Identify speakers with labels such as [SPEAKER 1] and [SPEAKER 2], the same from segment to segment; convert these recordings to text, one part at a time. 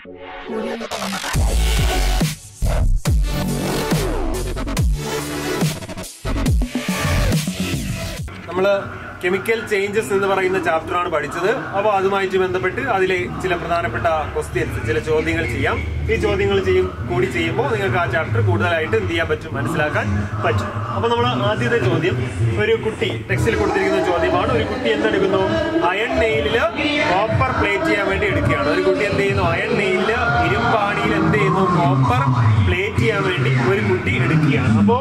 [SPEAKER 1] നമ്മള് chemical changes എന്ന് പറയുന്ന ചാപ്റ്ററാണ് പഠിച്ചത് അപ്പോൾ അതുമായിട്ട് ബന്ധപ്പെട്ട് അതിലെ ചില പ്രധാനപ്പെട്ട ക്വസ്റ്റ്യൻസ് ചില ചോദ്യങ്ങൾ ചെയ്യാം ഈ ചോദ്യങ്ങൾ ചെയ്യും കൂടി ചെയ്യുമ്പോൾ നിങ്ങൾക്ക് ആ ചാപ്റ്റർ കൂടുതലായിട്ട് എന്ത് ചെയ്യാൻ പറ്റും മനസ്സിലാക്കാൻ പറ്റും അപ്പൊ നമ്മൾ ആദ്യത്തെ ചോദ്യം ഒരു കുട്ടി ടെക്സ്റ്റിൽ കൊടുത്തിരിക്കുന്ന ചോദ്യമാണ് ഒരു കുട്ടി എന്തെടുക്കുന്നു അയൺ നെയിലില് കോപ്പർ പ്ലേറ്റ് ചെയ്യാൻ വേണ്ടി എടുക്കുകയാണ് ഒരു കുട്ടി എന്ത് ചെയ്യുന്നു അയൺ നെയിലില് ഇരുമ്പാണിയിൽ എന്ത് ചെയ്യുന്നു കോപ്പർ പ്ലേറ്റ് ചെയ്യാൻ വേണ്ടി ഒരു കുട്ടി എടുക്കുകയാണ് അപ്പോ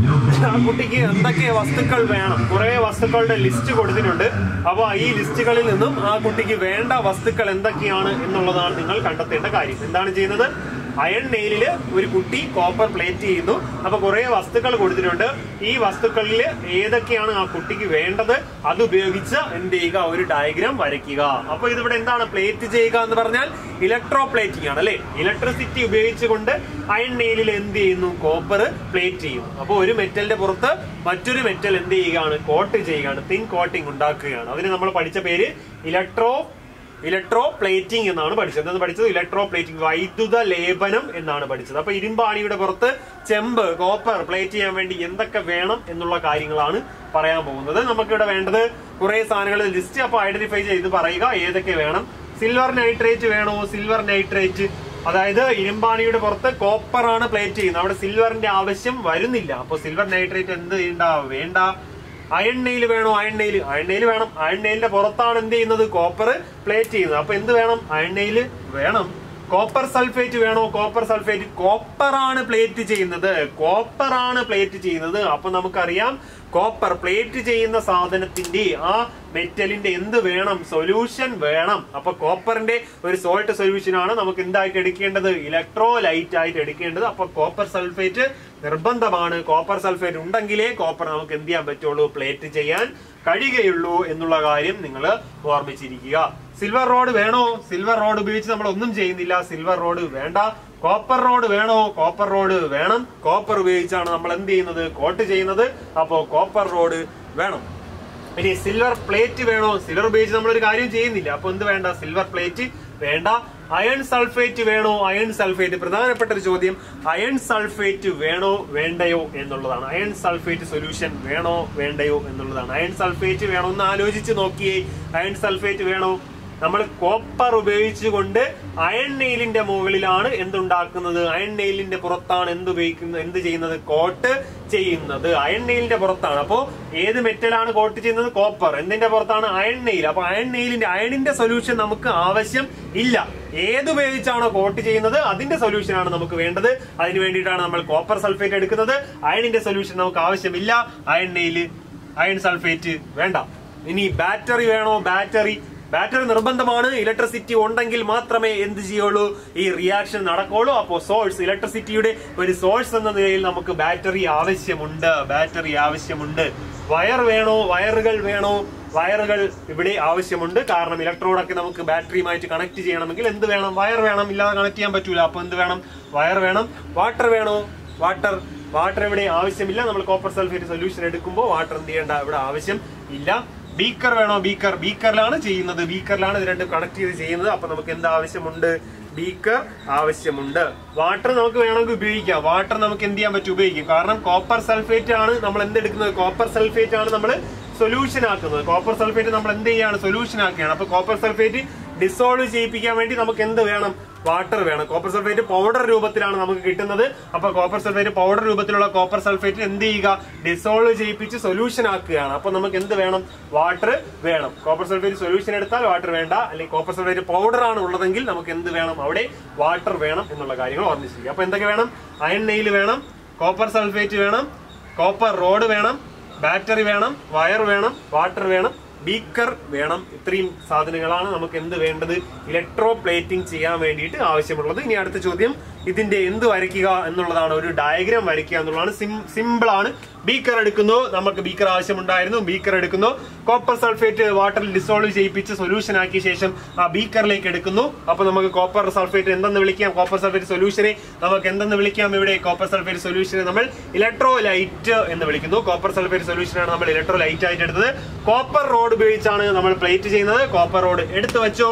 [SPEAKER 1] ആ കുട്ടിക്ക് എന്തൊക്കെ വസ്തുക്കൾ വേണം കുറെ വസ്തുക്കളുടെ ലിസ്റ്റ് കൊടുത്തിട്ടുണ്ട് അപ്പോൾ ഈ ലിസ്റ്റുകളിൽ നിന്നും ആ കുട്ടിക്ക് വേണ്ട വസ്തുക്കൾ എന്തൊക്കെയാണ് എന്നുള്ളതാണ് നിങ്ങൾ കണ്ടെത്തേണ്ട കാര്യം എന്താണ് ചെയ്യുന്നത് അയൺ നെയിലില് ഒരു കുട്ടി കോപ്പർ പ്ലേറ്റ് ചെയ്യുന്നു അപ്പൊ കുറെ വസ്തുക്കൾ കൊടുത്തിട്ടുണ്ട് ഈ വസ്തുക്കളിൽ ഏതൊക്കെയാണ് ആ കുട്ടിക്ക് വേണ്ടത് അത് ഉപയോഗിച്ച് എന്ത് ചെയ്യുക ഒരു ഡയഗ്രാം വരയ്ക്കുക അപ്പൊ ഇതിവിടെ എന്താണ് പ്ലേറ്റ് ചെയ്യുക എന്ന് പറഞ്ഞാൽ ഇലക്ട്രോ പ്ലേറ്റിംഗ് ആണ് അല്ലെ ഇലക്ട്രിസിറ്റി ഉപയോഗിച്ചുകൊണ്ട് അയൺ നെയിലിൽ എന്ത് ചെയ്യുന്നു കോപ്പർ പ്ലേറ്റ് ചെയ്യുന്നു അപ്പൊ ഒരു മെറ്റലിന്റെ പുറത്ത് മറ്റൊരു മെറ്റൽ എന്ത് ചെയ്യുകയാണ് കോട്ട് ചെയ്യുകയാണ് തിൻ കോട്ടിംഗ് ഉണ്ടാക്കുകയാണ് അതിന് നമ്മൾ പഠിച്ച പേര് ഇലക്ട്രോ ഇലക്ട്രോ പ്ലേറ്റിംഗ് എന്നാണ് പഠിച്ചത് എന്താണ് പഠിച്ചത് ഇലക്ട്രോ പ്ലേറ്റിംഗ് വൈദ്യുത ലേപനം എന്നാണ് പഠിച്ചത് അപ്പൊ ഇരുമ്പാണിയുടെ പുറത്ത് ചെമ്പ് കോപ്പർ പ്ലേറ്റ് ചെയ്യാൻ വേണ്ടി എന്തൊക്കെ വേണം എന്നുള്ള കാര്യങ്ങളാണ് പറയാൻ പോകുന്നത് നമുക്കിവിടെ വേണ്ടത് കുറെ സാധനങ്ങൾ ലിസ്റ്റ് അപ്പൊ ഐഡന്റിഫൈ ചെയ്ത് പറയുക ഏതൊക്കെ വേണം സിൽവർ നൈട്രേറ്റ് വേണോ സിൽവർ നൈട്രേറ്റ് അതായത് ഇരുമ്പാണിയുടെ പുറത്ത് കോപ്പർ ആണ് പ്ലേറ്റ് ചെയ്യുന്നത് അവിടെ സിൽവറിന്റെ ആവശ്യം വരുന്നില്ല അപ്പൊ സിൽവർ നൈട്രേറ്റ് എന്ത് ചെയ്യണ്ട വേണ്ട അയൺ നെയിൽ വേണോ അയൺ നെയിൽ അയൺ നെയിൽ വേണം അയൺ നെയിലിന്റെ പുറത്താണ് എന്ത് ചെയ്യുന്നത് കോപ്പർ പ്ലേറ്റ് ചെയ്യുന്നത് അപ്പൊ എന്ത് വേണം അയൺ നെയിൽ വേണം കോപ്പർ സൾഫേറ്റ് വേണോ കോപ്പർ സൾഫേറ്റ് കോപ്പർ ആണ് പ്ലേറ്റ് ചെയ്യുന്നത് കോപ്പർ ആണ് പ്ലേറ്റ് ചെയ്യുന്നത് അപ്പൊ നമുക്കറിയാം കോപ്പർ പ്ലേറ്റ് ചെയ്യുന്ന സാധനത്തിന്റെ ആ മെറ്റലിന്റെ എന്ത് വേണം സൊല്യൂഷൻ വേണം അപ്പൊ കോപ്പറിന്റെ ഒരു സോൾട്ട് സൊല്യൂഷൻ ആണ് നമുക്ക് എന്തായിട്ട് എടുക്കേണ്ടത് ഇലക്ട്രോലൈറ്റ് ആയിട്ട് എടുക്കേണ്ടത് അപ്പൊ കോപ്പർ സൾഫേറ്റ് നിർബന്ധമാണ് കോപ്പർ സൾഫേറ്റ് ഉണ്ടെങ്കിലേ കോപ്പർ നമുക്ക് എന്ത് ചെയ്യാൻ പറ്റുള്ളൂ പ്ലേറ്റ് ചെയ്യാൻ കഴിയുകയുള്ളൂ എന്നുള്ള കാര്യം നിങ്ങൾ ഓർമ്മിച്ചിരിക്കുക സിൽവർ റോഡ് വേണോ സിൽവർ റോഡ് ഉപയോഗിച്ച് നമ്മൾ ഒന്നും ചെയ്യുന്നില്ല സിൽവർ റോഡ് വേണ്ട കോപ്പർ റോഡ് വേണോ കോപ്പർ റോഡ് വേണം കോപ്പർ ഉപയോഗിച്ചാണ് നമ്മൾ എന്ത് ചെയ്യുന്നത് കോട്ട് ചെയ്യുന്നത് അപ്പോ കോപ്പർ റോഡ് വേണം ഇനി സിൽവർ പ്ലേറ്റ് വേണോ സിൽവർ ഉപയോഗിച്ച് നമ്മൾ ഒരു കാര്യം ചെയ്യുന്നില്ല അപ്പൊ എന്ത് വേണ്ട സിൽവർ പ്ലേറ്റ് വേണ്ട അയൺ സൾഫേറ്റ് വേണോ അയൺ സൾഫേറ്റ് പ്രധാനപ്പെട്ട ഒരു ചോദ്യം അയൺ സൾഫേറ്റ് വേണോ വേണ്ടയോ എന്നുള്ളതാണ് അയൺ സൾഫേറ്റ് സൊല്യൂഷൻ വേണോ വേണ്ടയോ എന്നുള്ളതാണ് അയൺ സൾഫേറ്റ് വേണോ എന്ന് ആലോചിച്ച് നോക്കിയേ അയൺ സൾഫേറ്റ് വേണോ നമ്മൾ കോപ്പർ ഉപയോഗിച്ചുകൊണ്ട് അയൺ നെയിലിന്റെ മുകളിലാണ് എന്തുണ്ടാക്കുന്നത് അയൺ നെയിലിന്റെ പുറത്താണ് എന്ത് ഉപയോഗിക്കുന്നത് എന്ത് ചെയ്യുന്നത് കോട്ട് ചെയ്യുന്നത് അയൺ നെയിലിന്റെ പുറത്താണ് അപ്പോ ഏത് മെറ്റലാണ് കോട്ട് ചെയ്യുന്നത് കോപ്പർ എന്തിന്റെ പുറത്താണ് അയൺ നെയിൽ അപ്പൊ അയൺ നെയിലിന്റെ അയണിന്റെ സൊല്യൂഷൻ നമുക്ക് ആവശ്യം ഇല്ല ഏത് ഉപയോഗിച്ചാണോ കോട്ട് ചെയ്യുന്നത് അതിന്റെ സൊല്യൂഷൻ ആണ് നമുക്ക് വേണ്ടത് അതിന് വേണ്ടിയിട്ടാണ് നമ്മൾ കോപ്പർ സൾഫേറ്റ് എടുക്കുന്നത് അയണിന്റെ സൊല്യൂഷൻ നമുക്ക് ആവശ്യമില്ല അയൺ നെയില് അയൺ സൾഫേറ്റ് വേണ്ട ഇനി ബാറ്ററി വേണോ ബാറ്ററി ബാറ്ററി നിർബന്ധമാണ് ഇലക്ട്രിസിറ്റി ഉണ്ടെങ്കിൽ മാത്രമേ എന്ത് ചെയ്യുള്ളൂ ഈ റിയാക്ഷൻ നടക്കുള്ളൂ അപ്പോ സോഴ്സ് ഇലക്ട്രിസിറ്റിയുടെ ഒരു സോഴ്സ് എന്ന നിലയിൽ നമുക്ക് ബാറ്ററി ആവശ്യമുണ്ട് ബാറ്ററി ആവശ്യമുണ്ട് വയർ വേണോ വയറുകൾ വേണോ വയറുകൾ ഇവിടെ ആവശ്യമുണ്ട് കാരണം ഇലക്ട്രോഡൊക്കെ നമുക്ക് ബാറ്ററിയുമായിട്ട് കണക്ട് ചെയ്യണമെങ്കിൽ എന്ത് വേണം വയർ വേണം ഇല്ലാതെ കണക്ട് ചെയ്യാൻ പറ്റൂല അപ്പൊ എന്ത് വേണം വയർ വേണം വാട്ടർ വേണോ വാട്ടർ വാട്ടർ ഇവിടെ ആവശ്യമില്ല നമ്മൾ കോപ്പർ സൾഫേറ്റ് സൊല്യൂഷൻ എടുക്കുമ്പോൾ വാട്ടർ എന്ത് ചെയ്യേണ്ട ഇവിടെ ആവശ്യം ഇല്ല ബീക്കർ വേണോ ബീക്കർ ബീക്കറിലാണ് ചെയ്യുന്നത് ബീക്കറിലാണ് ഇത് രണ്ടും കണക്ട് ചെയ്ത് ചെയ്യുന്നത് അപ്പൊ നമുക്ക് എന്ത് ആവശ്യമുണ്ട് ബീക്കർ ആവശ്യമുണ്ട് വാട്ടർ നമുക്ക് വേണമെങ്കിൽ ഉപയോഗിക്കാം വാട്ടർ നമുക്ക് എന്ത് ചെയ്യാൻ പറ്റും ഉപയോഗിക്കും കാരണം കോപ്പർ സൾഫേറ്റ് ആണ് നമ്മൾ എന്തെടുക്കുന്നത് കോപ്പർ സൾഫേറ്റ് ആണ് നമ്മൾ സൊല്യൂഷൻ ആക്കുന്നത് കോപ്പർ സൾഫേറ്റ് നമ്മൾ എന്ത് ചെയ്യാണ് സൊല്യൂഷൻ ആക്കുകയാണ് അപ്പൊ കോപ്പർ സൾഫേറ്റ് ഡിസോൾവ് ചെയ്യിപ്പിക്കാൻ വേണ്ടി നമുക്ക് എന്ത് വേണം വാട്ടർ വേണം കോപ്പർ സൾഫേറ്റ് പൗഡർ രൂപത്തിലാണ് നമുക്ക് കിട്ടുന്നത് അപ്പൊ കോപ്പർ സൾഫേറ്റ് പൗഡർ രൂപത്തിലുള്ള കോപ്പർ സൾഫേറ്റ് എന്ത് ചെയ്യുക ഡിസോൾവ് ചെയ്യിപ്പിച്ച് സൊല്യൂഷൻ ആക്കുകയാണ് അപ്പൊ നമുക്ക് എന്ത് വേണം വാട്ടർ വേണം കോപ്പർ സൾഫേറ്റ് സൊല്യൂഷൻ എടുത്താൽ വാട്ടർ വേണ്ട അല്ലെങ്കിൽ കോപ്പർ സൾഫേറ്റ് പൗഡർ ആണ് ഉള്ളതെങ്കിൽ നമുക്ക് എന്ത് വേണം അവിടെ വാട്ടർ വേണം എന്നുള്ള കാര്യങ്ങൾ ഓർമ്മിച്ചിരിക്കുക അപ്പൊ എന്തൊക്കെ വേണം അയൺ നെയിൽ വേണം കോപ്പർ സൾഫേറ്റ് വേണം കോപ്പർ റോഡ് വേണം ബാറ്ററി വേണം വയർ വേണം വാട്ടർ വേണം ബീക്കർ വേണം ഇത്രയും സാധനങ്ങളാണ് നമുക്ക് എന്ത് വേണ്ടത് ഇലക്ട്രോ പ്ലേറ്റിംഗ് ചെയ്യാൻ വേണ്ടിയിട്ട് ആവശ്യമുള്ളത് ഇനി അടുത്ത ചോദ്യം ഇതിന്റെ എന്ത് വരയ്ക്കുക എന്നുള്ളതാണ് ഒരു ഡയഗ്രാം വരയ്ക്കുക എന്നുള്ളതാണ് സിമ്പിൾ ആണ് ബീക്കർ എടുക്കുന്നു നമുക്ക് ബീക്കർ ആവശ്യമുണ്ടായിരുന്നു ബീക്കർ എടുക്കുന്നു കോപ്പർ സൾഫേറ്റ് വാട്ടറിൽ ഡിസോൾവ് ചെയ്യിപ്പിച്ച് സൊല്യൂഷൻ ആക്കിയ ശേഷം ആ ബീക്കറിലേക്ക് എടുക്കുന്നു അപ്പൊ നമുക്ക് കോപ്പർ സൾഫേറ്റ് എന്തെന്ന് വിളിക്കാം കോപ്പർ സൾഫേറ്റ് സൊല്യൂഷനെ നമുക്ക് എന്തെന്ന് വിളിക്കാം ഇവിടെ കോപ്പർ സൾഫേറ്റ് സൊല്യൂഷനെ നമ്മൾ ഇലക്ട്രോലൈറ്റ് എന്ന് വിളിക്കുന്നു കോപ്പർ സൾഫേറ്റ് സൊല്യൂഷനാണ് നമ്മൾ ഇലക്ട്രോലൈറ്റ് ആയിട്ട് എടുത്തത് കോപ്പർ റോഡ് ഉപയോഗിച്ചാണ് നമ്മൾ പ്ലേറ്റ് ചെയ്യുന്നത് കോപ്പർ റോഡ് എടുത്തു വെച്ചോ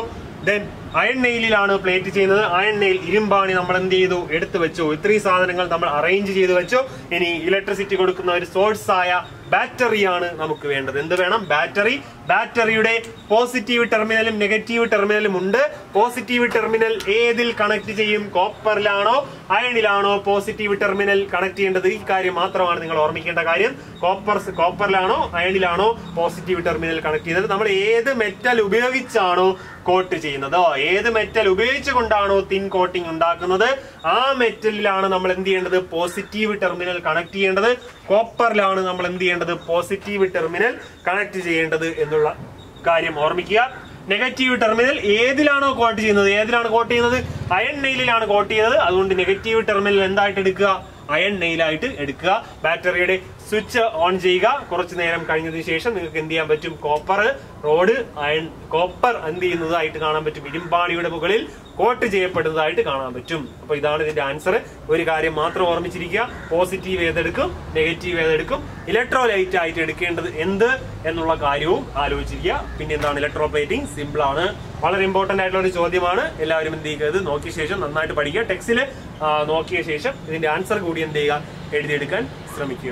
[SPEAKER 1] ദെൻ അയൺ നെയിലാണ് പ്ലേറ്റ് ചെയ്യുന്നത് അയൺ നെയിൽ ഇരുമ്പാണി നമ്മൾ എന്ത് ചെയ്തു എടുത്തു വെച്ചു ഇത്രയും സാധനങ്ങൾ നമ്മൾ അറേഞ്ച് ചെയ്ത് വെച്ചു ഇനി ഇലക്ട്രിസിറ്റി കൊടുക്കുന്ന ഒരു സോഴ്സ് ആയ ബാറ്ററിയാണ് നമുക്ക് വേണ്ടത് എന്ത് വേണം ബാറ്ററി ബാറ്ററിയുടെ പോസിറ്റീവ് ടെർമിനലും നെഗറ്റീവ് ടെർമിനലും ഉണ്ട് പോസിറ്റീവ് ടെർമിനൽ ഏതിൽ കണക്ട് ചെയ്യും കോപ്പറിലാണോ അയണിലാണോ പോസിറ്റീവ് ടെർമിനൽ കണക്ട് ചെയ്യേണ്ടത് ഈ കാര്യം മാത്രമാണ് നിങ്ങൾ ഓർമ്മിക്കേണ്ട കാര്യം കോപ്പർ കോപ്പറിലാണോ അയണിലാണോ പോസിറ്റീവ് ടെർമിനൽ കണക്ട് ചെയ്യുന്നത് നമ്മൾ ഏത് മെറ്റൽ ഉപയോഗിച്ചാണോ കോട്ട് ചെയ്യുന്നത് ഏത് മെറ്റൽ ഉപയോഗിച്ചുകൊണ്ടാണോ തിൻ കോട്ടിംഗ് ഉണ്ടാക്കുന്നത് ആ മെറ്റലിലാണ് നമ്മൾ എന്ത് ചെയ്യേണ്ടത് പോസിറ്റീവ് ടെർമിനൽ കണക്ട് ചെയ്യേണ്ടത് കോപ്പറിലാണ് നമ്മൾ എന്ത് ചെയ്യേണ്ടത് പോസിറ്റീവ് ടെർമിനൽ കണക്ട് ചെയ്യേണ്ടത് എന്നുള്ള കാര്യം ഓർമ്മിക്കുക നെഗറ്റീവ് ടെർമിനൽ ഏതിലാണോ കോട്ട് ചെയ്യുന്നത് ഏതിലാണ് കോട്ട് ചെയ്യുന്നത് അയൺ നെയിലാണ് കോട്ട് ചെയ്യുന്നത് അതുകൊണ്ട് നെഗറ്റീവ് ടെർമിനൽ എന്തായിട്ട് എടുക്കുക അയൺ നെയിലായിട്ട് എടുക്കുക ബാറ്ററിയുടെ സ്വിച്ച് ഓൺ ചെയ്യുക കുറച്ചു നേരം കഴിഞ്ഞതിന് ശേഷം നിങ്ങൾക്ക് എന്ത് ചെയ്യാൻ പറ്റും കോപ്പർ റോഡ് അയൺ കോപ്പർ എന്ത് ചെയ്യുന്നതായിട്ട് കാണാൻ പറ്റും ഇരുമ്പാണിയുടെ മുകളിൽ കോട്ട് ചെയ്യപ്പെടുന്നതായിട്ട് കാണാൻ പറ്റും അപ്പൊ ഇതാണ് ഇതിന്റെ ആൻസർ ഒരു കാര്യം മാത്രം ഓർമ്മിച്ചിരിക്കുക പോസിറ്റീവ് ഏതെടുക്കും നെഗറ്റീവ് ഏതെടുക്കും ഇലക്ട്രോലൈറ്റ് ആയിട്ട് എടുക്കേണ്ടത് എന്ത് എന്നുള്ള കാര്യവും ആലോചിച്ചിരിക്കുക പിന്നെ എന്താണ് ഇലക്ട്രോപ്ലേറ്റിംഗ് സിമ്പിൾ ആണ് വളരെ ഇമ്പോർട്ടന്റ് ആയിട്ടുള്ള ഒരു ചോദ്യമാണ് എല്ലാവരും എന്ത് ചെയ്യുക ഇത് നോക്കിയ ശേഷം നന്നായിട്ട് പഠിക്കുക ടെക്സ്റ്റിൽ നോക്കിയ ശേഷം ഇതിന്റെ ആൻസർ കൂടി എന്ത് ചെയ്യുക എഴുതിയെടുക്കാൻ ശ്രമിക്കുക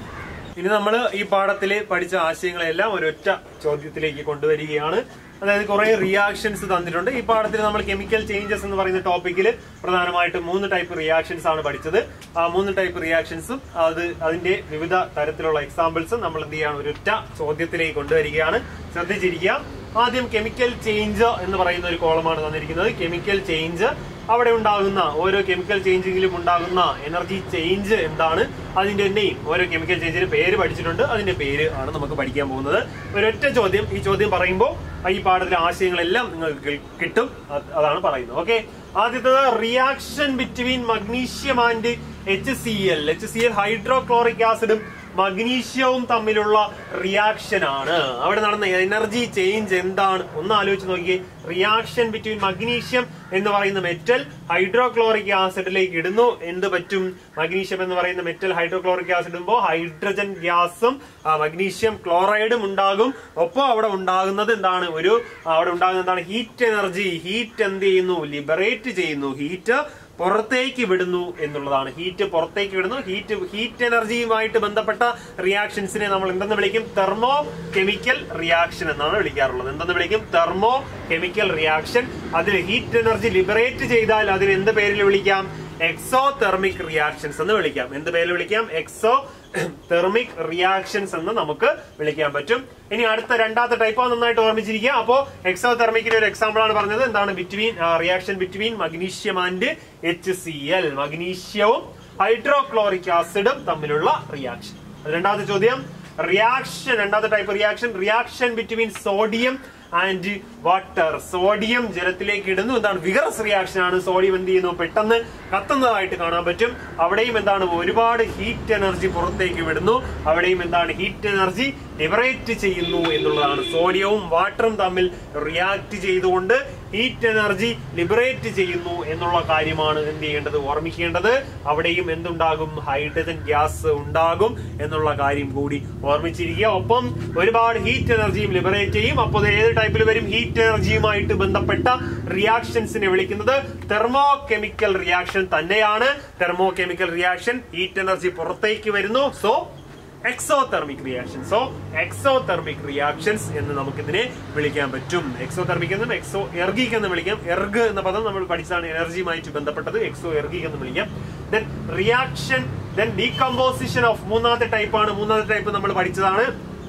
[SPEAKER 1] ഇനി നമ്മൾ ഈ പാഠത്തിൽ പഠിച്ച ആശയങ്ങളെല്ലാം ഒരൊറ്റ ചോദ്യത്തിലേക്ക് കൊണ്ടുവരികയാണ് അതായത് കുറെ റിയാക്ഷൻസ് തന്നിട്ടുണ്ട് ഈ പാഠത്തിൽ നമ്മൾ കെമിക്കൽ ചേഞ്ചസ് എന്ന് പറയുന്ന ടോപ്പിക്കിൽ പ്രധാനമായിട്ടും മൂന്ന് ടൈപ്പ് റിയാക്ഷൻസ് ആണ് പഠിച്ചത് ആ മൂന്ന് ടൈപ്പ് റിയാക്ഷൻസും അത് അതിന്റെ വിവിധ തരത്തിലുള്ള എക്സാമ്പിൾസും നമ്മൾ എന്ത് ചെയ്യാണ് ഒരൊറ്റ ചോദ്യത്തിലേക്ക് കൊണ്ടുവരികയാണ് ശ്രദ്ധിച്ചിരിക്കുക ആദ്യം കെമിക്കൽ ചേഞ്ച് എന്ന് പറയുന്ന ഒരു കോളമാണ് തന്നിരിക്കുന്നത് കെമിക്കൽ ചേഞ്ച് അവിടെ ഉണ്ടാകുന്ന ഓരോ കെമിക്കൽ ചേഞ്ചിങ്ങിലും ഉണ്ടാകുന്ന എനർജി ചേഞ്ച് എന്താണ് അതിന്റെ നെയിം ഓരോ കെമിക്കൽ ചേഞ്ചിന് പേര് പഠിച്ചിട്ടുണ്ട് അതിന്റെ പേര് ആണ് നമുക്ക് പഠിക്കാൻ പോകുന്നത് ഒരൊറ്റ ചോദ്യം ഈ ചോദ്യം പറയുമ്പോൾ ഈ പാഠത്തിലെ ആശയങ്ങളെല്ലാം നിങ്ങൾക്ക് കി- കിട്ടും അത് അതാണ് പറയുന്നത് ഓക്കെ ആദ്യത്തത് reaction between magnesium and H C L H C L hydrochloric ആസിഡും മഗ്നീഷ്യവും തമ്മിലുള്ള റിയാക്ഷൻ ആണ് അവിടെ നടന്ന എനർജി ചേഞ്ച് എന്താണ് ഒന്ന് ആലോചിച്ച് നോക്കിയേ റിയാക്ഷൻ ബിറ്റ്വീൻ മഗ്നീഷ്യം എന്ന് പറയുന്ന മെറ്റൽ ഹൈഡ്രോക്ലോറിക് ആസിഡിലേക്ക് ഇടുന്നു എന്ത് പറ്റും മഗ്നീഷ്യം എന്ന് പറയുന്ന മെറ്റൽ ഹൈഡ്രോക്ലോറിക് ആസിഡ് ഇടുമ്പോൾ ഹൈഡ്രജൻ ഗ്യാസും മഗ്നീഷ്യം ക്ലോറൈഡും ഉണ്ടാകും ഒപ്പം അവിടെ ഉണ്ടാകുന്നത് എന്താണ് ഒരു അവിടെ ഉണ്ടാകുന്ന എന്താണ് ഹീറ്റ് എനർജി ഹീറ്റ് എന്ത് ചെയ്യുന്നു ലിബറേറ്റ് ചെയ്യുന്നു ഹീറ്റ് പുറത്തേക്ക് വിടുന്നു എന്നുള്ളതാണ് ഹീറ്റ് പുറത്തേക്ക് വിടുന്നു ഹീറ്റ് ഹീറ്റ് എനർജിയുമായിട്ട് ബന്ധപ്പെട്ട റിയാക്ഷൻസിനെ നമ്മൾ എന്തെന്ന് വിളിക്കും തെർമോ കെമിക്കൽ റിയാക്ഷൻ എന്നാണ് വിളിക്കാറുള്ളത് എന്തെന്ന് വിളിക്കും തെർമോ കെമിക്കൽ റിയാക്ഷൻ അതിൽ ഹീറ്റ് എനർജി ലിബറേറ്റ് ചെയ്താൽ അതിന് എന്ത് പേരിൽ വിളിക്കാം എക്സോ തെർമിക് റിയാക്ഷൻസ് എന്ന് വിളിക്കാം എന്ത് പേരിൽ വിളിക്കാം എക്സോ തെർമിക് റിയാക്ഷൻസ് എന്ന് നമുക്ക് വിളിക്കാൻ പറ്റും ഇനി അടുത്ത രണ്ടാമത്തെ ടൈപ്പ് നന്നായിട്ട് ഓർമ്മിച്ചിരിക്കുക അപ്പോ എക്സോ തെർമിക്കിന്റെ ഒരു എക്സാമ്പിൾ ആണ് പറഞ്ഞത് എന്താണ് between reaction between magnesium and H C L മഗ്നീഷ്യവും ഹൈഡ്രോക്ലോറിക് ആസിഡും തമ്മിലുള്ള റിയാക്ഷൻ രണ്ടാമത്തെ ചോദ്യം റിയാക്ഷൻ രണ്ടാമത്തെ type reaction reaction between sodium and water sodium ജലത്തിലേക്ക് ഇടുന്നു എന്താണ് വിഗറസ് റിയാക്ഷൻ ആണ് സോഡിയം എന്ത് ചെയ്യുന്നു പെട്ടെന്ന് കത്തുന്നതായിട്ട് കാണാൻ പറ്റും അവിടെയും എന്താണ് ഒരുപാട് ഹീറ്റ് എനർജി പുറത്തേക്ക് വിടുന്നു അവിടെയും എന്താണ് ഹീറ്റ് എനർജി ലിബറേറ്റ് ചെയ്യുന്നു എന്നുള്ളതാണ് സോഡിയവും വാട്ടറും തമ്മിൽ റിയാക്ട് ചെയ്തുകൊണ്ട് ഹീറ്റ് എനർജി ലിബറേറ്റ് ചെയ്യുന്നു എന്നുള്ള കാര്യമാണ് എന്ത് ചെയ്യേണ്ടത് ഓർമ്മിക്കേണ്ടത് അവിടെയും എന്തുണ്ടാകും ഹൈഡ്രജൻ ഗ്യാസ് ഉണ്ടാകും എന്നുള്ള കാര്യം കൂടി ഓർമ്മിച്ചിരിക്കുക ഒപ്പം ഒരുപാട് ഹീറ്റ് എനർജിയും ലിബറേറ്റ് ചെയ്യും അപ്പോൾ ഇത് ഏത് ടൈപ്പിൽ വരും ഹീറ്റ് എനർജിയുമായിട്ട് ബന്ധപ്പെട്ട റിയാക്ഷൻസിനെ വിളിക്കുന്നത് തെർമോ കെമിക്കൽ റിയാക്ഷൻ തന്നെയാണ് thermochemical reaction heat energy പുറത്തേക്ക് വരുന്നു so exothermic reaction so exothermic reactions എന്ന് നമുക്കിതിനെ വിളിക്കാൻ പറ്റും എക്സോതെർമിക് എന്നും എക്സോ എർഗിക് എന്ന് വിളിക്കാം എർഗ് എന്ന പദം നമ്മൾ പഠിച്ചതാണ് എനർജിയുമായിട്ട് ബന്ധപ്പെട്ടത് എക്സോ എർഗിക് എന്ന് വിളിക്കാം then reaction then decomposition of മൂന്നാമത്തെ ടൈപ്പാണ് മൂന്നാമത്തെ ടൈപ്പ് നമ്മൾ പഠിച്ചതാണ്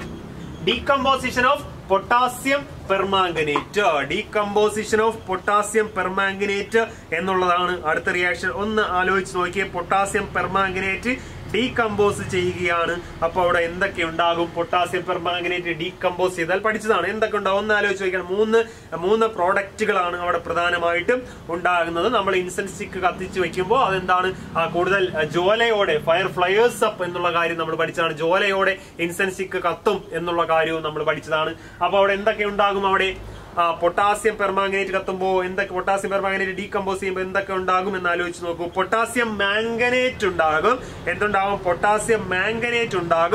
[SPEAKER 1] decomposition of potassium permanganate decomposition of potassium permanganate എന്നുള്ളതാണ് അടുത്ത റിയാക്ഷൻ ഒന്ന് ആലോചിച്ച് നോക്കിയേ പൊട്ടാസ്യം പെർമാംഗനേറ്റ് ഡീകമ്പോസ് ചെയ്യുകയാണ് അപ്പോൾ അവിടെ എന്തൊക്കെ ഉണ്ടാകും പൊട്ടാസ്യം പെർമാംഗനേറ്റ് ഡീകമ്പോസ് ചെയ്താൽ പഠിച്ചതാണ് എന്തൊക്കെ ഉണ്ടാവും ഒന്ന് ആലോചിച്ച് നോക്കിയാൽ മൂന്ന് മൂന്ന് പ്രോഡക്റ്റുകളാണ് അവിടെ പ്രധാനമായിട്ടും ഉണ്ടാകുന്നത് നമ്മൾ ഇൻസെൻസ് സ്റ്റിക്ക് കത്തിച്ച് വെക്കുമ്പോൾ അതെന്താണ് ആ കൂടുതൽ ജോലയോടെ ഫയർ ഫ്ലയേഴ്സ് അപ്പ് എന്നുള്ള കാര്യം നമ്മൾ പഠിച്ചതാണ് ജോലയോടെ ഇൻസെൻസ് സ്റ്റിക്ക് കത്തും എന്നുള്ള കാര്യവും നമ്മൾ പഠിച്ചതാണ് അപ്പൊ അവിടെ എന്തൊക്കെ ഉണ്ടാകും അവിടെ ആ പൊട്ടാസ്യം പെർമാംഗനേറ്റ് കത്തുമ്പോൾ എന്തൊക്കെ പൊട്ടാസ്യം പെർമാംഗനേറ്റ് ഡീകമ്പോസ് ചെയ്യുമ്പോൾ എന്തൊക്കെ ഉണ്ടാകും എന്ന് ആലോചിച്ച് നോക്കൂ പൊട്ടാസ്യം മാംഗനേറ്റ് ഉണ്ടാകും എന്തുണ്ടാകും പൊട്ടാസ്യം മാംഗനേറ്റ് ഉണ്ടാകും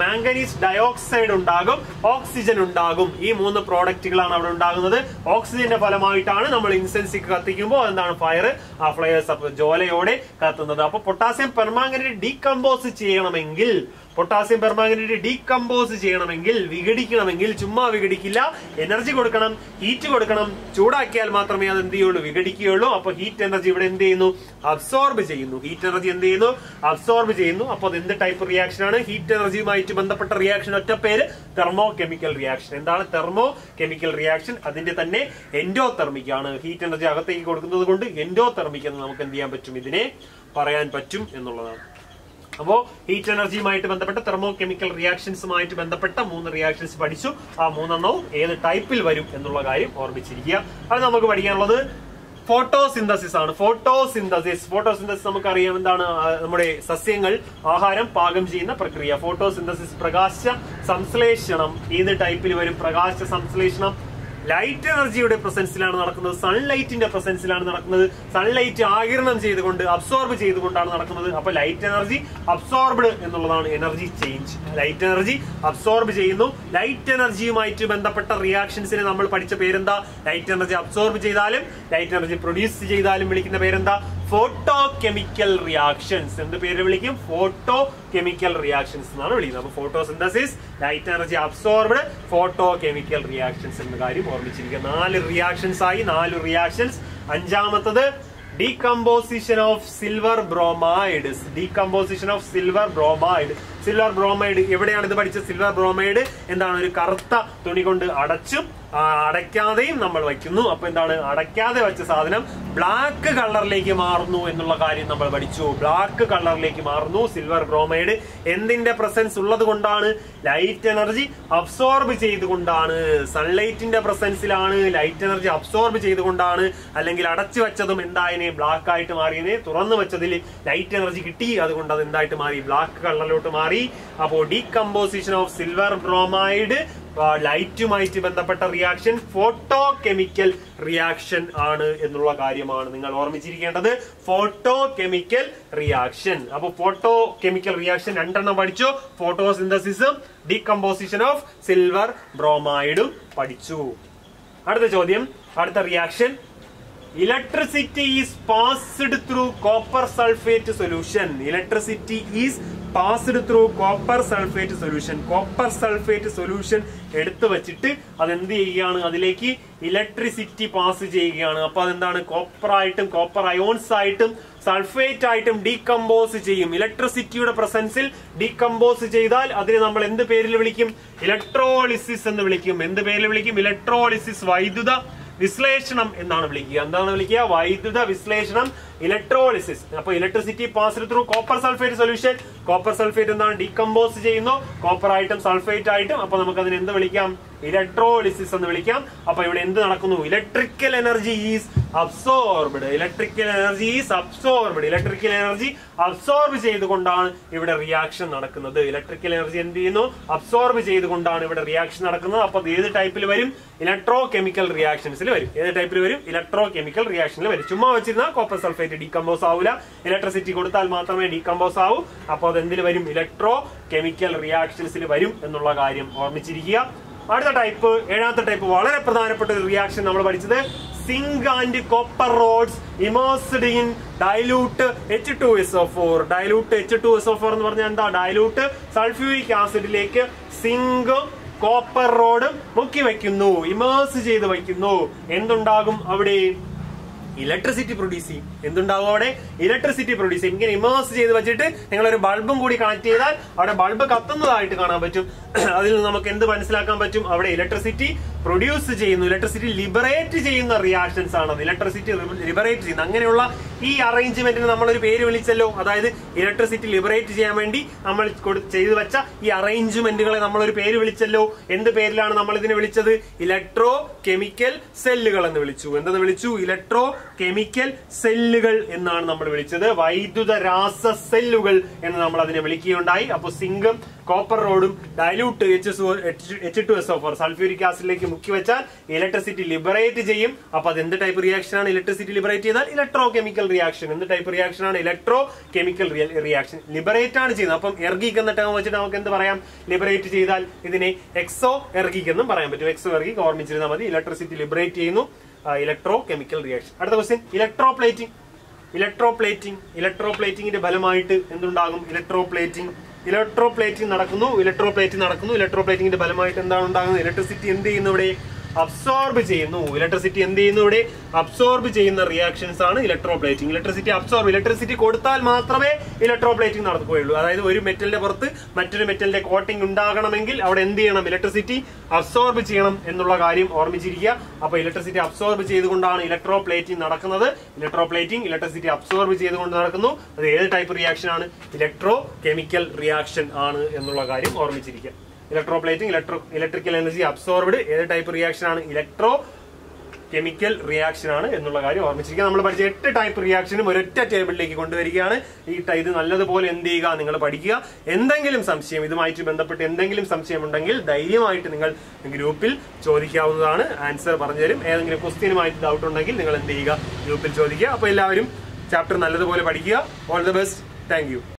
[SPEAKER 1] മാംഗനീസ് ഡയോക്സൈഡ് ഉണ്ടാകും ഓക്സിജൻ ഉണ്ടാകും ഈ മൂന്ന് പ്രോഡക്റ്റുകളാണ് അവിടെ ഉണ്ടാകുന്നത് ഓക്സിജന്റെ ഫലമായിട്ടാണ് നമ്മൾ ഇൻസെൻസിക്ക് കത്തിക്കുമ്പോൾ എന്താണ് ഫയർ ആ ഫ്ലയേഴ്സ് ജോലയോടെ കത്തുന്നത് അപ്പൊ പൊട്ടാസ്യം പെർമാംഗനേറ്റ് ഡീകമ്പോസ് ചെയ്യണമെങ്കിൽ പൊട്ടാസ്യം പെർമാംഗനേറ്റ് ഡീകമ്പോസ് ചെയ്യണമെങ്കിൽ വിഘടിക്കണമെങ്കിൽ ചുമ്മാ വിഘടിക്കില്ല എനർജി കൊടുക്കണം ഹീറ്റ് കൊടുക്കണം ചൂടാക്കിയാൽ മാത്രമേ അത് എന്ത് ചെയ്യുള്ളൂ വിഘടിക്കുകയുള്ളൂ അപ്പൊ ഹീറ്റ് എനർജി ഇവിടെ എന്ത് ചെയ്യുന്നു അബ്സോർബ് ചെയ്യുന്നു ഹീറ്റ് എനർജി എന്ത് ചെയ്യുന്നു അബ്സോർബ് ചെയ്യുന്നു അപ്പൊ അത് എന്ത് ടൈപ്പ് റിയാക്ഷൻ ആണ് ഹീറ്റ് എനർജിയുമായിട്ട് ബന്ധപ്പെട്ട റിയാക്ഷൻ ഒറ്റ പേര് തെർമോ കെമിക്കൽ റിയാക്ഷൻ എന്താണ് തെർമോ കെമിക്കൽ റിയാക്ഷൻ അതിന്റെ തന്നെ എൻഡോ തെർമിക്കാണ് ഹീറ്റ് എനർജി അകത്തേക്ക് കൊടുക്കുന്നത് കൊണ്ട് എൻഡോ തെർമിക് എന്ന് നമുക്ക് എന്ത് ചെയ്യാൻ പറ്റും ഇതിനെ പറയാൻ പറ്റും എന്നുള്ളതാണ് അപ്പോ ഹീറ്റ് എനർജിയുമായിട്ട് ബന്ധപ്പെട്ട തെർമോ കെമിക്കൽ റിയാക്ഷൻസുമായിട്ട് ബന്ധപ്പെട്ട മൂന്ന് റിയാക്ഷൻസ് പഠിച്ചു ആ മൂന്നെണ്ണവും ഏത് ടൈപ്പിൽ വരും എന്നുള്ള കാര്യം ഓർമ്മിച്ചിരിക്കുക അത് നമുക്ക് പഠിക്കാനുള്ളത് ഫോട്ടോസിന്തസിസ് ആണ് ഫോട്ടോസിന്തസിസ് ഫോട്ടോസിന്തസിസ് നമുക്കറിയാം എന്താണ് ആ, നമ്മുടെ സസ്യങ്ങൾ ആഹാരം പാകം ചെയ്യുന്ന പ്രക്രിയ ഫോട്ടോസിന്തസിസ് പ്രകാശ സംശ്ലേഷണം ഏത് ടൈപ്പിൽ വരും പ്രകാശ സംശ്ലേഷണം ലൈറ്റ് എനർജിയുടെ പ്രസൻസിലാണ് നടക്കുന്നത് സൺലൈറ്റിന്റെ പ്രസൻസിലാണ് നടക്കുന്നത് സൺലൈറ്റ് ആകിരണം ചെയ്തുകൊണ്ട് അബ്സോർബ് ചെയ്തുകൊണ്ടാണ് നടക്കുന്നത് അപ്പൊ ലൈറ്റ് എനർജി അബ്സോർബ്ഡ് എന്നുള്ളതാണ് energy change light energy absorb ചെയ്യുന്നു ലൈറ്റ് എനർജിയുമായിട്ട് ബന്ധപ്പെട്ട റിയാക്ഷൻസിനെ നമ്മൾ പഠിച്ച പേരെന്താ ലൈറ്റ് എനർജി അബ്സോർബ് ചെയ്താലും ലൈറ്റ് എനർജി പ്രൊഡ്യൂസ് ചെയ്താലും വിളിക്കുന്ന പേരെന്താ ഫോട്ടോ കെമിക്കൽ റിയാക്ഷൻസ് എന്ത് പേര് വിളിക്കും ഫോട്ടോ കെമിക്കൽ റിയാക്ഷൻസ് എന്നാണ് വിളിക്കുന്നത് അപ്പൊ photosynthesis light energy absorbed photochemical reactions എന്ന കാര്യം ഓർമ്മിച്ചിരിക്കുക നാല് റിയാക്ഷൻസ് ആയി നാല് റിയാക്ഷൻസ് അഞ്ചാമത്തത് decomposition of silver bromide decomposition of silver bromide silver bromide എവിടെയാണ് ഇത് പഠിച്ചത് സിൽവർ ബ്രോമൈഡ് എന്താണ് ഒരു കറുത്ത തുണി കൊണ്ട് അടച്ചും ആ, അടയ്ക്കാതെയും നമ്മൾ വയ്ക്കുന്നു അപ്പൊ എന്താണ് അടയ്ക്കാതെ വെച്ച സാധനം ബ്ലാക്ക് കളറിലേക്ക് മാറുന്നു എന്നുള്ള കാര്യം നമ്മൾ പഠിച്ചു ബ്ലാക്ക് കളറിലേക്ക് മാറുന്നു സിൽവർ ബ്രോമൈഡ് എന്തിന്റെ പ്രസൻസ് ഉള്ളത് കൊണ്ടാണ് ലൈറ്റ് എനർജി അബ്സോർബ് ചെയ്തുകൊണ്ടാണ് സൺലൈറ്റിന്റെ പ്രസൻസിലാണ് ലൈറ്റ് എനർജി അബ്സോർബ് ചെയ്തുകൊണ്ടാണ് അല്ലെങ്കിൽ അടച്ചു വെച്ചതും എന്തായനെ ബ്ലാക്ക് ആയിട്ട് മാറിയതിനെ തുറന്നു വെച്ചതിൽ ലൈറ്റ് എനർജി കിട്ടി അതുകൊണ്ട് അത് എന്തായിട്ട് മാറി ബ്ലാക്ക് കളറിലോട്ട് മാറി അപ്പോ ഡീകമ്പോസിഷൻ ഓഫ് സിൽവർ ബ്രോമൈഡ് ലൈറ്റുമായിട്ട് ബന്ധപ്പെട്ട റിയാക്ഷൻ ഫോട്ടോ കെമിക്കൽ റിയാക്ഷൻ ആണ് എന്നുള്ള കാര്യമാണ് നിങ്ങൾ ഓർമ്മിച്ചിരിക്കേണ്ടത് ഫോട്ടോ കെമിക്കൽ റിയാക്ഷൻ അപ്പൊ ഫോട്ടോ കെമിക്കൽ റിയാക്ഷൻ രണ്ടെണ്ണം പഠിച്ചു ഫോട്ടോസിന്തസിസും ഡീകമ്പോസിഷൻ ഓഫ് സിൽവർ ബ്രോമൈഡും പഠിച്ചു അടുത്ത ചോദ്യം അടുത്ത റിയാക്ഷൻ electricity is passed through copper sulphate solution electricity is passed through copper sulphate solution copper sulphate solution എടുത്തു വെച്ചിട്ട് അതെന്ത് ചെയ്യുകയാണ് അതിലേക്ക് ഇലക്ട്രിസിറ്റി പാസ് ചെയ്യുകയാണ് അപ്പൊ അതെന്താണ് കോപ്പർ ആയിട്ടും കോപ്പർ അയോൺസ് ആയിട്ടും സൾഫേറ്റ് ആയിട്ടും ഡീകമ്പോസ് ചെയ്യും ഇലക്ട്രിസിറ്റിയുടെ പ്രസൻസിൽ ഡീകമ്പോസ് ചെയ്താൽ അതിനെ നമ്മൾ എന്ത് പേരിൽ വിളിക്കും ഇലക്ട്രോളിസിസ് എന്ന് വിളിക്കും എന്ത് പേരിൽ വിളിക്കും ഇലക്ട്രോളിസിസ് വൈദ്യുത വിശ്ലേഷണം എന്നാണ് വിളിക്കുക എന്താണ് വിളിക്കുക വൈദ്യുത വിശ്ലേഷണം ഇലക്ട്രോളിസിസ് അപ്പൊ electricity pass through copper sulphate solution copper sulphate എന്താണ് ഡീകമ്പോസ് ചെയ്യുന്നു കോപ്പർ ആയിട്ടും സൾഫേറ്റ് ആയിട്ടും അപ്പൊ നമുക്ക് അതിന് എന്ത് വിളിക്കാം ഇലക്ട്രോളിസിസ് എന്ന് വിളിക്കാം അപ്പൊ ഇവിടെ എന്ത് നടക്കുന്നു electrical energy is absorbed electrical energy is absorbed electrical energy absorb ചെയ്തുകൊണ്ടാണ് ഇവിടെ റിയാക്ഷൻ നടക്കുന്നത് ഇലക്ട്രിക്കൽ എനർജി എന്ത് ചെയ്യുന്നു അബ്സോർബ് ചെയ്തുകൊണ്ടാണ് ഇവിടെ റിയാക്ഷൻ നടക്കുന്നത് അപ്പൊ അത് ഏത് ടൈപ്പിൽ വരും ഇലക്ട്രോ കെമിക്കൽ റിയാക്ഷൻസിൽ വരും ഏത് ടൈപ്പിൽ വരും ഇലക്ട്രോ കെമിക്കൽ റിയാക്ഷനിൽ വരും ചുമ്മാ വെച്ചിരുന്നാൽ കോപ്പർ സൾഫേറ്റ് ഡീകമ്പോസ് ആവില്ല ഇലക്ട്രിസിറ്റി കൊടുത്താൽ മാത്രമേ ഡീകമ്പോസ് ആവൂ അപ്പോൾ അത് എന്തിൽ വരും ഇലക്ട്രോ കെമിക്കൽ റിയാക്ഷൻസിൽ വരും എന്നുള്ള കാര്യം ഓർമ്മിച്ചിരിക്കുക അടുത്ത ടൈപ്പ് ഏഴാമത്തെ ടൈപ്പ് വളരെ പ്രധാനപ്പെട്ട ഒരു റിയാക്ഷൻ നമ്മൾ പഠിച്ചത് zinc and copper rods immersed in dilute H two S O four dilute H two S O four എന്ന് പറഞ്ഞാൽ എന്താ ഡൈലൂട്ട് സൾഫ്യൂരിക് ആസിഡിലേക്ക് സിങ്ക് കോപ്പർ റോഡ് മുക്കി വെക്കുന്നു ഇമേഴ്സ് ചെയ്ത് വയ്ക്കുന്നു എന്തുണ്ടാകും അവിടെ ഇലക്ട്രിസിറ്റി പ്രൊഡ്യൂസ് ചെയ്യും എന്തുണ്ടാവും അവിടെ ഇലക്ട്രിസിറ്റി പ്രൊഡ്യൂസ് ചെയ്യും ഇങ്ങനെ ഇമേഴ്സ് ചെയ്ത് വെച്ചിട്ട് നിങ്ങൾ ഒരു ബൾബും കൂടി കണക്ട് ചെയ്താൽ അവിടെ ബൾബ് കത്തുന്നതായിട്ട് കാണാൻ പറ്റും അതിൽ നിന്ന് നമുക്ക് എന്ത് മനസ്സിലാക്കാൻ പറ്റും അവിടെ ഇലക്ട്രിസിറ്റി പ്രൊഡ്യൂസ് ചെയ്യുന്നു ഇലക്ട്രിസിറ്റി ലിബറേറ്റ് ചെയ്യുന്ന റിയാക്ഷൻസ് ആണ് ഇലക്ട്രിസിറ്റി ലിബറേറ്റ് ചെയ്യുന്നത് അങ്ങനെയുള്ള ഈ അറേഞ്ച്മെന്റിന് നമ്മളൊരു പേര് വിളിച്ചല്ലോ അതായത് ഇലക്ട്രിസിറ്റി ലിബറേറ്റ് ചെയ്യാൻ വേണ്ടി നമ്മൾ കൊടു- ചെയ്തു വെച്ച ഈ അറേഞ്ച്മെന്റുകളെ നമ്മളൊരു പേര് വിളിച്ചല്ലോ എന്ത് പേരിലാണ് നമ്മൾ ഇതിനെ വിളിച്ചത് ഇലക്ട്രോ കെമിക്കൽ സെല്ലുകൾ എന്ന് വിളിച്ചു എന്തെന്ന് വിളിച്ചു ഇലക്ട്രോ കെമിക്കൽ സെല്ലുകൾ എന്നാണ് നമ്മൾ വിളിച്ചത് വൈദ്യുത രാസ സെല്ലുകൾ എന്ന് നമ്മൾ അതിനെ വിളിക്കുകയുണ്ടായി അപ്പോൾ സിങ്കും കോപ്പർ റോഡും dilute H H two S O four sulphuric ആസിഡിലേക്ക് മുക്കി വെച്ചാൽ ഇലക്ട്രിസിറ്റി ലിബറേറ്റ് ചെയ്യും അപ്പൊ അത് എന്ത് ടൈപ്പ് റിയാക്ഷൻ ആണ് ഇലക്ട്രിസിറ്റി ലിബറേറ്റ് ചെയ്താൽ ഇലക്ട്രോ കെമിക്കൽ റിയാക്ഷൻ എന്ത് ടൈപ്പ് റിയാക്ഷൻ ആണ് ഇലക്ട്രോ കെമിക്കൽ റിയാക്ഷൻ ലിബറേറ്റ് ആണ് ചെയ്യുന്നത് അപ്പം എർഗിക് എന്ന ടേം വെച്ചിട്ട് നമുക്ക് എന്ത് പറയാം ലിബറേറ്റ് ചെയ്താൽ ഇതിനെ എക്സോ എർഗിക് എന്നും പറയാൻ പറ്റും എക്സോ എർഗിക് ഓർമ്മിച്ചിരുന്നാൽ മതി ഇലക്ട്രിസിറ്റി ലിബറേറ്റ് ചെയ്യുന്നു ഇലക്ട്രോ കെമിക്കൽ റിയാക്ഷൻ അടുത്ത question electroplating electroplating ഇലക്ട്രോ പ്ലേറ്റിംഗിന്റെ ഫലമായിട്ട് എന്തുണ്ടാകും ഇലക്ട്രോ പ്ലേറ്റിംഗ് ഇലക്ട്രോ പ്ലേറ്റിംഗ് നടക്കുന്നു ഇലക്ട്രോ പ്ലേറ്റിംഗ് നടക്കുന്നു ഇലക്ട്രോ പ്ലേറ്റിംഗിന്റെ ഫലമായിട്ട് എന്താണ് ഉണ്ടാകുന്നത് ഇലക്ട്രിസിറ്റി എന്ത് ചെയ്യുന്നു ഇവിടെ അബ്സോർബ് ചെയ്യുന്നു ഇലക്ട്രിസിറ്റി എന്ത് ചെയ്യുന്നു ഇവിടെ അബ്സോർബ് ചെയ്യുന്ന റിയാക്ഷൻസ് ആണ് electroplating electricity absorb electricity കൊടുത്താൽ മാത്രമേ ഇലക്ട്രോ പ്ലേറ്റിംഗ് നടക്കുകയുള്ളൂ അതായത് ഒരു മെറ്റലിന്റെ പുറത്ത് മറ്റൊരു മെറ്റലിന്റെ കോട്ടിംഗ് ഉണ്ടാകണമെങ്കിൽ അവിടെ എന്ത് ചെയ്യണം ഇലക്ട്രിസിറ്റി അബ്സോർബ് ചെയ്യണം എന്നുള്ള കാര്യം ഓർമ്മിച്ചിരിക്കുക അപ്പൊ ഇലക്ട്രിസിറ്റി അബ്സോർബ് ചെയ്തുകൊണ്ടാണ് ഇലക്ട്രോ പ്ലേറ്റിംഗ് നടക്കുന്നത് ഇലക്ട്രോ പ്ലേറ്റിംഗ് ഇലക്ട്രിസിറ്റി അബ്സോർബ് ചെയ്തുകൊണ്ട് നടക്കുന്നു അത് ഏത് ടൈപ്പ് റിയാക്ഷൻ ആണ് ഇലക്ട്രോ കെമിക്കൽ റിയാക്ഷൻ ആണ് എന്നുള്ള കാര്യം ഓർമ്മിച്ചിരിക്കുക electroplating electro electrical energy absorbed ഏത് ടൈപ്പ് റിയാക്ഷൻ ആണ് ഇലക്ട്രോ കെമിക്കൽ റിയാക്ഷൻ ആണ് എന്നുള്ള കാര്യം ഓർമ്മിച്ചിരിക്കുക നമ്മൾ പഠിച്ച എട്ട് ടൈപ്പ് റിയാക്ഷനും ഒരൊറ്റ ടേബിളിലേക്ക് കൊണ്ടുവരികയാണ് ഈ ട- ഇത് നല്ലതുപോലെ എന്ത് ചെയ്യുക നിങ്ങൾ പഠിക്കുക എന്തെങ്കിലും സംശയം ഇതുമായിട്ട് ബന്ധപ്പെട്ട് എന്തെങ്കിലും സംശയം ഉണ്ടെങ്കിൽ ധൈര്യമായിട്ട് നിങ്ങൾ ഗ്രൂപ്പിൽ ചോദിക്കാവുന്നതാണ് ആൻസർ പറഞ്ഞു തരും ഏതെങ്കിലും ക്വസ്റ്റ്യനുമായിട്ട് ഡൗട്ട് ഉണ്ടെങ്കിൽ നിങ്ങൾ എന്ത് ചെയ്യുക ഗ്രൂപ്പിൽ ചോദിക്കുക അപ്പോൾ എല്ലാവരും ചാപ്റ്റർ നല്ലതുപോലെ പഠിക്കുക ഓൾ ദ ബെസ്റ്റ് താങ്ക്